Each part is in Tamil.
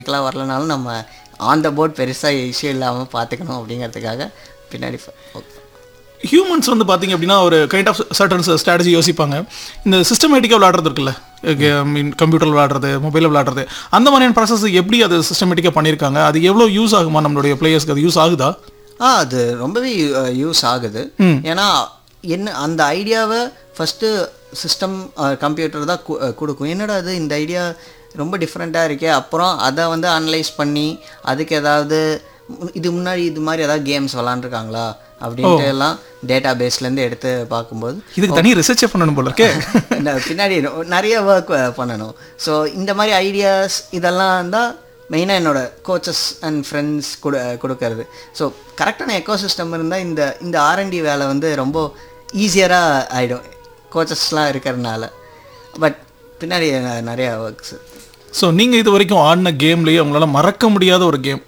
டெக்னிக்கலாக வரலனாலும் நம்ம ஆன் த போர்ட் பெருசாக இஷ்யூ இல்லாமல் பார்த்துக்கணும் அப்படிங்கிறதுக்காக பின்னாடி ஃப- ஓகே. ஹியூமன்ஸ் வந்து பார்த்தீங்க அப்படின்னா ஒரு கைண்ட் ஆஃப் சர்டன் ஸ்ட்ராட்டஜி யோசிப்பாங்க இந்த சிஸ்டமேட்டிக்காக விளாடுறது இருக்குல்ல மீன் கம்ப்யூட்டர் விளாடுறது மொபைலில் விளாடுறது அந்த மாதிரியான ப்ராசஸ் எப்படி அது சிஸ்டமேட்டிக்காக பண்ணியிருக்காங்க அது எவ்வளோ யூஸ் ஆகுமா நம்மளுடைய பிளேயர்ஸ்க்கு அது யூஸ் ஆகுதா ஆ அது ரொம்பவே யூஸ் ஆகுது ஏன்னா என்ன அந்த ஐடியாவை ஃபஸ்ட்டு சிஸ்டம் கம்ப்யூட்டர் தான் கு- அஹ் கொடுக்கும் என்னடா அது இந்த ஐடியா ரொம்ப டிஃப்ரெண்ட்டாக இருக்கே அப்புறம் அதை வந்து அனலைஸ் பண்ணி அதுக்கு ஏதாவது மு- இது முன்னாடி இது மாதிரி ஏதாவது கேம்ஸ் விளாண்டுருக்காங்களா அப்படின்ட்டு எல்லாம் டேட்டா பேஸ்லேருந்து எடுத்து பார்க்கும்போது இதுக்கு தனி ரிசர்ச்சே பண்ணணும் போல இருக்கே இந்த பின்னாடி ரொ- நிறைய ஒர்க் பண்ணணும் ஸோ இந்த மாதிரி ஐடியாஸ் இதெல்லாம் தான் மெயினாக என்னோட கோச்சஸ் அண்ட் ஃப்ரெண்ட்ஸ் கொடு கொடுக்கறது ஸோ கரெக்டான எக்கோசிஸ்டம் இருந்தால் இந்த இந்த ஆர்என்டி வேலை வந்து ரொம்ப ஈஸியராக ஆகிடும் கோச்சஸ்லாம் இருக்கிறதுனால பட் பின்னாடி ந- நிறைய ஒர்க்ஸ் ஸோ நீங்கள் இது வரைக்கும் ஆடின கேம்லேயே உங்களால் மறக்க முடியாத ஒரு கேம்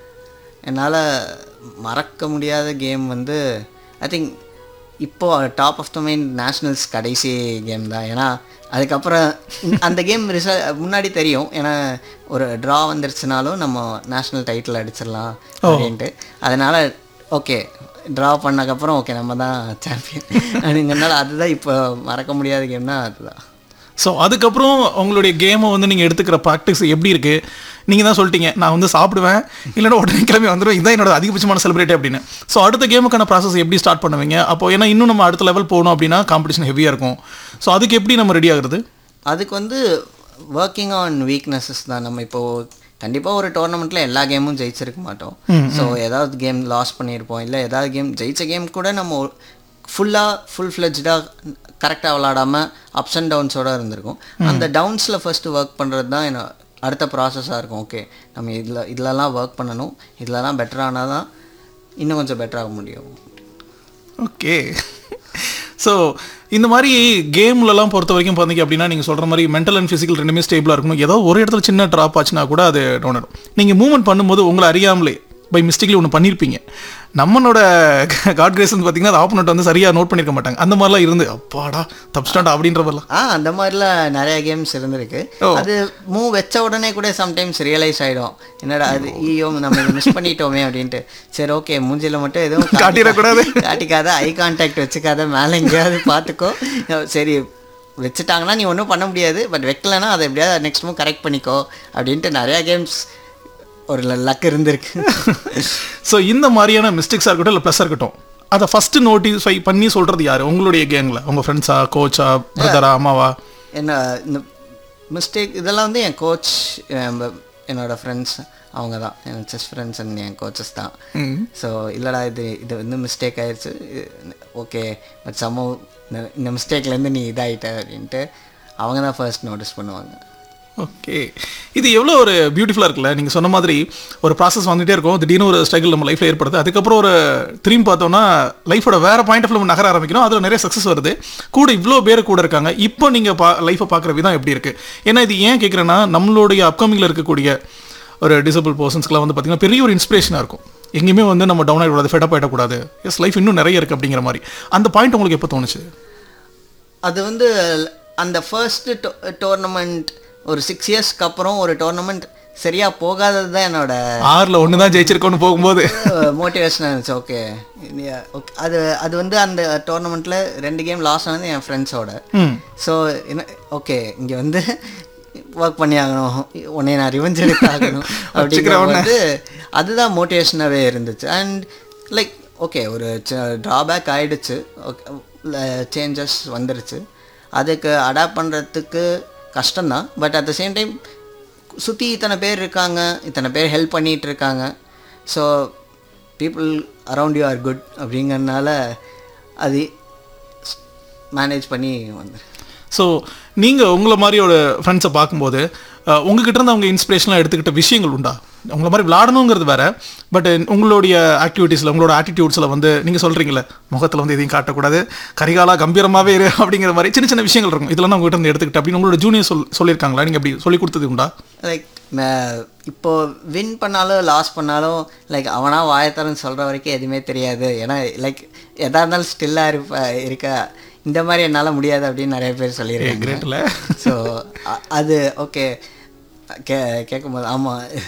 என்னால் மறக்க முடியாத கேம் வந்து ஐ திங்க் இப்போ top of the mind nationals கடைசி கேம் தான் ஏன்னா அதுக்கப்புறம் இந்த- அந்த கேம் ரிச முன்னாடி தெரியும் ஏன்னா ஒரு ட்ரா வந்துருச்சுனாலும் நம்ம நேஷ்னல் டைட்டில் அடிச்சிடலாம் அப்படின்ட்டு அதனால ஓகே ட்ரா பண்ணக்கப்புறம் ஓகே நம்ம தான் சாம்பியன் அப்படிங்கிறனால அதுதான் இப்போ மறக்க முடியாத கேம்னா அதுதான் ஸோ அதுக்கப்புறம் உங்களுடைய கேமை வந்து நீங்கள் எடுத்துக்கிற ப்ராக்டிஸ் எப்படி இருக்குது நீங்கள் தான் சொல்லிட்டீங்க நான் வந்து சாப்பிடுவேன் இல்லைன்னா உடனே கிளம்பி வந்துடுவேன் இதுதான் என்னோட அதிகபட்சமான செலிப்ரேட் அப்படின்னு ஸோ அடுத்த கேமுக்கான ப்ராசஸ் எப்படி ஸ்டார்ட் பண்ணுவீங்க அப்போ ஏன்னா இன்னும் நம்ம அடுத்த லெவல் போகணும் அப்படின்னா காம்படிஷன் ஹெவியாக இருக்கும் ஸோ அதுக்கு எப்படி நம்ம ரெடி ஆகுறது அதுக்கு வந்து ஒர்க்கிங் ஆன் வீக்னஸஸ் தான் நம்ம இப்போது கண்டிப்பாக ஒரு டோர்னமெண்ட்டில் எல்லா கேமும் ஜெயிச்சிருக்க மாட்டோம் ஸோ ஏதாவது கேம் லாஸ் பண்ணியிருப்போம் இல்லை ஏதாவது கேம் ஜெயிச்ச கேம் கூட நம்ம ஃபுல்லாக ஃபுல் ஃப்ளெஜ்டாக கரெக்டாக விளாடாமல் அப்ஸ் அண்ட் டவுன்ஸோட இருந்திருக்கும் அந்த டவுன்ஸில் ஃபஸ்ட்டு ஒர்க் பண்ணுறது தான் என்ன அடுத்த ப்ராசஸாக இருக்கும் ஓகே நம்ம இதில் இதிலலாம் ஒர்க் பண்ணணும் இதிலலாம் பெட்டர் ஆனால் தான் இன்னும் கொஞ்சம் பெட்டராக முடியும் ஓகே ஸோ இந்த மாதிரி கேம்லலாம் பொறுத்த வரைக்கும் பார்த்தீங்க அப்படின்னா நீங்கள் சொல்கிற மாதிரி மென்டல் அண்ட் ஃபிசிக்கல் ரெண்டுமே ஸ்டேபிளாக இருக்கணும் ஏதோ ஒரு இடத்துல சின்ன ட்ராப் ஆச்சுன்னா கூட அது டவுன் ஆகிடும் நீங்கள் மூவ்மெண்ட் பண்ணும்போது உங்களை அறியாமலே பை மிஸ்டேக்லி ஒன்று பண்ணியிருப்பீங்க நம்மளோட காட் கிரேஸ் வந்து பார்த்தீங்கன்னா அது ஆப்போனட் வந்து சரியாக நோட் பண்ணியிருக்க மாட்டாங்க அந்த மாதிரிலாம் இருந்து அப்பாடா தப்ஸ்டாண்டா அப்படின்ற மாதிரிலாம் ஆ அந்த மாதிரிலாம் நிறைய கேம்ஸ் இருந்திருக்கு அது மூவ் வச்ச உடனே கூட சம்டைம்ஸ் ரியலைஸ் ஆயிடும் என்னடா அது ஐயோ நம்ம மிஸ் பண்ணிட்டோமே அப்படின்ட்டு சரி ஓகே மூஞ்சில மட்டும் எதுவும் காட்டி- காட்டிடக்கூடாது. காட்டிக்காத ஐ கான்டாக்ட் வச்சுக்காத மேலே எங்கேயாவது பார்த்துக்கோ சரி வச்சுட்டாங்கன்னா நீ ஒன்றும் பண்ண முடியாது பட் வைக்கலன்னா அதை எப்படியாவது நெக்ஸ்ட் மூவ் கரெக்ட் பண்ணிக்கோ அப்படின்ட்டு நிறையா கேம்ஸ் ஒரு லக் இருந்திருக்கு ஸோ இந்த மாதிரியான மிஸ்டேக்ஸாக இருக்கட்டும் இல்லை ப்ளஸ்ஸாக இருக்கட்டும் அதை ஃபஸ்ட்டு நோட்டிஃபை பண்ணி சொல்கிறது யார் உங்களுடைய கேங்கில் உங்கள் ஃப்ரெண்ட்ஸா கோச்சா பிரதரா அம்மாவா என்ன இந்த மிஸ்டேக் இதெல்லாம் வந்து என் கோச் என்னோட ஃப்ரெண்ட்ஸ் அவங்க தான் என் செஸ் ஃப்ரெண்ட்ஸ் அண்ட் என் கோச்சஸ் தான் ஸோ இல்லைடா இது இது வந்து மிஸ்டேக் ஆயிடுச்சு ஓகே பட் சமோ இந்த மிஸ்டேக்லேருந்து நீ இதாகிட்ட அப்படின்ட்டு அவங்க தான் ஃபர்ஸ்ட் நோட்டீஸ் பண்ணுவாங்க ஓகே இது எவ்வளோ ஒரு பியூட்டிஃபுல்லாக இருக்குல்ல நீங்கள் சொன்ன மாதிரி ஒரு ப்ராசஸ் வந்துகிட்டே இருக்கும் திடீர்னு ஒரு ஸ்ட்ரகிள் நம்ம லைஃப்பில் ஏற்படுது அதுக்கப்புறம் ஒரு திரும்பி பார்த்தோம்னா லைஃபோட வேறு பாயிண்ட் ஆஃப் நம்ம நகர ஆரம்பிக்கணும் அதில் நிறைய சக்ஸஸ் வருது கூட இவ்வளோ பேர் கூட இருக்காங்க இப்போ நீங்கள் பா லைஃப்பை பார்க்குற விதம் எப்படி இருக்குது ஏன்னா இது ஏன் கேட்குறேன்னா நம்மளுடைய அப்கமிங்கில் இருக்கக்கூடிய ஒரு டிசபிள் பர்சன்ஸ்க்குலாம் வந்து பார்த்திங்கன்னா பெரிய ஒரு இன்ஸ்பிரேஷனாக இருக்கும் எங்கேயுமே வந்து நம்ம டவுன் ஆகிடக்கூடாது ஃபெட்டப் ஆகிடக்கூடாது எஸ் லைஃப் இன்னும் நிறைய இருக்குது அப்படிங்கிற மாதிரி அந்த பாயிண்ட் உங்களுக்கு எப்போ தோணுச்சு அது வந்து அந்த ஃபர்ஸ்ட் டோர்னமெண்ட் ஒரு சிக்ஸ் இயர்ஸ்க்கு அப்புறம் ஒரு டோர்னமெண்ட் சரியாக போகாதது தான் என்னோட ஆறில் ஒன்று தான் ஜெயிச்சிருக்கோன்னு போகும்போது மோட்டிவேஷன் இருந்துச்சு ஓகே ஓகே அது அது வந்து அந்த டோர்னமெண்ட்டில் ரெண்டு கேம் லாஸ் ஆனது என் ஃப்ரெண்ட்ஸோட ம் ஸோ என்ன ஓகே இங்கே வந்து ஒர்க் பண்ணி ஆகணும் உன்னை நான் ரிவெஞ்ச் எடுத்தாகணும் அப்படிங்கிற வந்து அதுதான் மோட்டிவேஷனாகவே இருந்துச்சு அண்ட் லைக் ஓகே ஒரு ட்ராபேக் ஆயிடுச்சு சேஞ்சஸ் வந்துருச்சு அதுக்கு அடாப்ட் பண்ணுறதுக்கு கஷ்டம்தான் but at the same time சுற்றி இத்தனை பேர் இருக்காங்க இத்தனை பேர் ஹெல்ப் பண்ணிகிட்டு இருக்காங்க so people around you are good அப்படிங்கறனால அது மேனேஜ் பண்ணி வந்துரு ஸோ நீங்கள் உங்களை மாதிரியோட ஃப்ரெண்ட்ஸை பார்க்கும்போது அஹ், உங்ககிட்ட இருந்து அவங்க இன்ஸ்பிரேஷனாக எடுத்துக்கிட்ட விஷயங்கள் உண்டா உங்களை மாதிரி விளாடணுங்கிறது வேற பட் உங்களுடைய ஆக்டிவிட்டீஸில் உங்களோட ஆட்டிடியூட்ஸில் வந்து நீங்கள் சொல்கிறீங்களே முகத்தில் வந்து எதையும் காட்டக்கூடாது கரிகாலா கம்பீரமாகவே இரு அப்படிங்கிற மாதிரி சின்ன சின்ன விஷயங்கள் இருக்கும் இதெல்லாம் நான் உங்ககிட்ட இருந்து எடுத்துக்கிட்டு அப்படின்னு உங்களோட ஜூனியர் சொல் சொல்லியிருக்காங்களா நீங்கள் அப்படி சொல்லி கொடுத்தது உண்டா லைக் இப்போ வின் பண்ணாலும் லாஸ் பண்ணாலும் லைக் அவனா வாயத்தரன்னு சொல்கிற வரைக்கும் எதுவுமே தெரியாது ஏன்னா லைக் எதா இருந்தாலும் ஸ்டில்லாக இருப்ப இருக்க இந்த மாதிரி என்னால் முடியாது அப்படின்னு நிறைய பேர் சொல்லியிருக்காங்க கிரேட்டில் ஸோ அது ஓகே கே கேட்கும்போது ஆமாம்